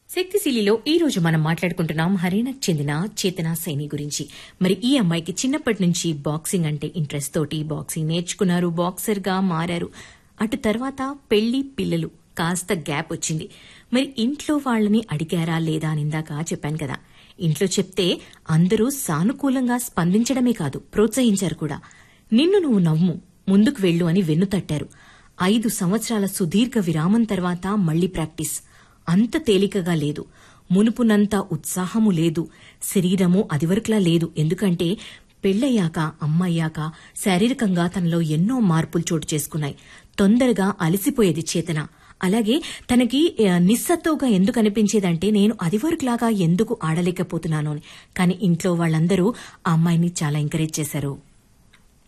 శక్తిశీలిలో ఈ రోజు మనం మాట్లాడుకుంటున్నాం హర్యానాకు చెందిన చేతన సైని గురించి మరి ఈ అమ్మాయికి చిన్నప్పటి నుంచి బాక్సింగ్ అంటే ఇంట్రెస్ట్ తోటి బాక్సింగ్ నేర్చుకున్నారు బాక్సర్ గా మారారు అటు తర్వాత పెళ్లి పిల్లలు కాస్త గ్యాప్ వచ్చింది మరి ఇంట్లో వాళ్ళని అడిగారా లేదా అని ఇందాక చెప్పాను కదా ఇంట్లో చెప్తే అందరూ సానుకూలంగా స్పందించడమే కాదు ప్రోత్సహించారు కూడా నిన్ను నువ్వు నవ్వు ముందుకు వెళ్ళు అని వెన్ను తట్టారు ఐదు సంవత్సరాల సుదీర్ఘ విరామం తర్వాత మళ్లీ ప్రాక్టీస్ అంత తేలికగా లేదు మునుపునంత ఉత్సాహము లేదు శరీరము అదివరకులా లేదు ఎందుకంటే పెళ్లయ్యాక అమ్మయ్యాక శారీరకంగా తనలో ఎన్నో మార్పులు చోటు చేసుకున్నాయి తొందరగా అలసిపోయేది చేతన అలాగే తనకి ఆ, నిస్సత్తుగా ఎందుకు అనిపించేదంటే నేను అదివరకులాగా ఎందుకు ఆడలేకపోతున్నాను అని కానీ ఇంట్లో వాళ్ళందరూ ఆ అమ్మాయిని చాలా ఎంకరేజ్ చేశారు